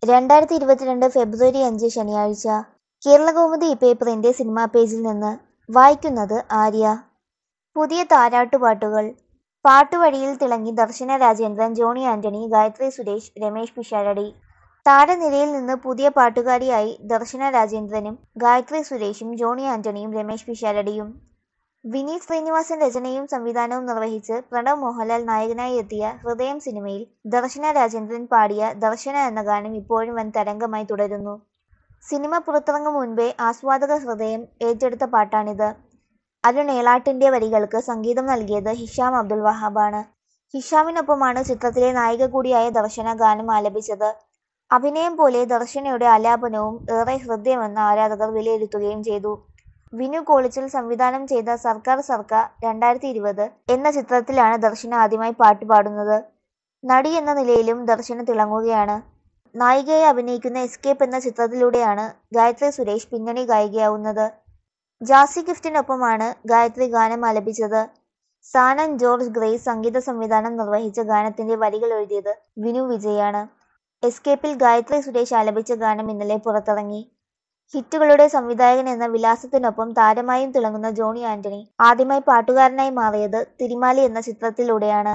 രണ്ടായിരത്തി ഇരുപത്തിരണ്ട് ഫെബ്രുവരി അഞ്ച് ശനിയാഴ്ച കേരളകൗമുദി പേപ്പറിന്റെ സിനിമാ പേജിൽ നിന്ന് വായിക്കുന്നത് ആര്യ പുതിയ താരാട്ടുപാട്ടുകൾ പാട്ടുവഴിയിൽ തിളങ്ങി ദർശന രാജേന്ദ്രൻ ജോണി ആന്റണി ഗായത്രി സുരേഷ് രമേശ് പിഷാരടി താരനിരയിൽ നിന്ന് പുതിയ പാട്ടുകാരിയായി ദർശന രാജേന്ദ്രനും ഗായത്രി സുരേഷും ജോണി ആന്റണിയും രമേശ് പിഷാരടിയും വിനീത് ശ്രീനിവാസൻ രചനയും സംവിധാനവും നിർവഹിച്ച് പ്രണവ് മോഹൻലാൽ നായകനായി എത്തിയ ഹൃദയം സിനിമയിൽ ദർശന രാജേന്ദ്രൻ പാടിയ ദർശന എന്ന ഗാനം ഇപ്പോഴും വൻ തരംഗമായി തുടരുന്നു സിനിമ പുറത്തിറങ്ങും മുൻപേ ആസ്വാദക ഹൃദയം ഏറ്റെടുത്ത പാട്ടാണിത് അരുൺ ഏളാട്ടിന്റെ വരികൾക്ക് സംഗീതം നൽകിയത് ഹിഷാം അബ്ദുൽ വഹാബാണ് ഹിഷാമിനൊപ്പമാണ് ചിത്രത്തിലെ നായിക കൂടിയായ ദർശന ഗാനം ആലപിച്ചത് അഭിനയം പോലെ ദർശനയുടെ ആലാപനവും ഏറെ ഹൃദ്യമെന്ന് ആരാധകർ വിലയിരുത്തുകയും ചെയ്തു വിനു കോളിച്ചൽ സംവിധാനം ചെയ്ത സർക്കാർ സർക്കാർ രണ്ടായിരത്തി ഇരുപത് എന്ന ചിത്രത്തിലാണ് ദർശന ആദ്യമായി പാട്ട് പാടുന്നത് നടി എന്ന നിലയിലും ദർശന തിളങ്ങുകയാണ് നായികയെ അഭിനയിക്കുന്ന എസ്കേപ്പ് എന്ന ചിത്രത്തിലൂടെയാണ് ഗായത്രി സുരേഷ് പിന്നണി ഗായികയാവുന്നത് ജാസി ഗിഫ്റ്റിനൊപ്പമാണ് ഗായത്രി ഗാനം ആലപിച്ചത് സാനൻ ജോർജ് ഗ്രേസ് സംഗീത സംവിധാനം നിർവഹിച്ച ഗാനത്തിന്റെ വരികൾ എഴുതിയത് വിനു വിജയാണ് എസ്കേപ്പിൽ ഗായത്രി സുരേഷ് ആലപിച്ച ഗാനം ഇന്നലെ പുറത്തിറങ്ങി ഹിറ്റുകളുടെ സംവിധായകൻ എന്ന വിലാസത്തിനൊപ്പം താരമായും തിളങ്ങുന്ന ജോണി ആന്റണി ആദ്യമായി പാട്ടുകാരനായി മാറിയത് തിരിമാലി എന്ന ചിത്രത്തിലൂടെയാണ്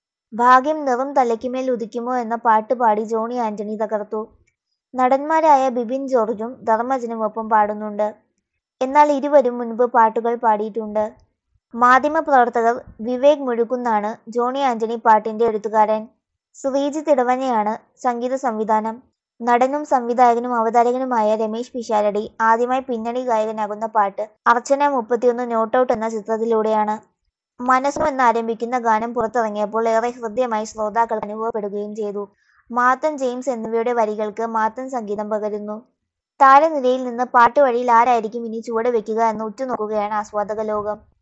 ഭാഗ്യം നിറം തലയ്ക്കുമേൽ ഉദിക്കുമോ എന്ന പാട്ട് പാടി ജോണി ആന്റണി തകർത്തു നടന്മാരായ ബിബിൻ ജോർജും ധർമ്മജനും ഒപ്പം പാടുന്നുണ്ട് എന്നാൽ ഇരുവരും മുൻപ് പാട്ടുകൾ പാടിയിട്ടുണ്ട് മാധ്യമപ്രവർത്തകർ വിവേക് മുഴുക്കുന്നാണ് ജോണി ആന്റണി പാട്ടിന്റെ എഴുത്തുകാരൻ ശ്രീജിത്ത് ഇടവനെയാണ് സംഗീത സംവിധാനം നടനും സംവിധായകനും അവതാരകനുമായ രമേശ് പിഷാരടി ആദ്യമായി പിന്നണി ഗായകനാകുന്ന പാട്ട് അർച്ചന മുപ്പത്തിയൊന്ന് നോട്ടൌട്ട് എന്ന ചിത്രത്തിലൂടെയാണ് മനസ്സും എന്നാരംഭിക്കുന്ന ഗാനം പുറത്തിറങ്ങിയപ്പോൾ ഏറെ ഹൃദ്യമായി ശ്രോതാക്കൾ അനുഭവപ്പെടുകയും ചെയ്തു മാത്തൻ ജെയിംസ് എന്നിവയുടെ വരികൾക്ക് മാത്തൻ സംഗീതം പകരുന്നു താരനിരയിൽ നിന്ന് പാട്ട് വഴിയിൽ ആരായിരിക്കും ഇനി ചുവട് വെക്കുക എന്ന് ഉറ്റുനോക്കുകയാണ് ആസ്വാദക ലോകം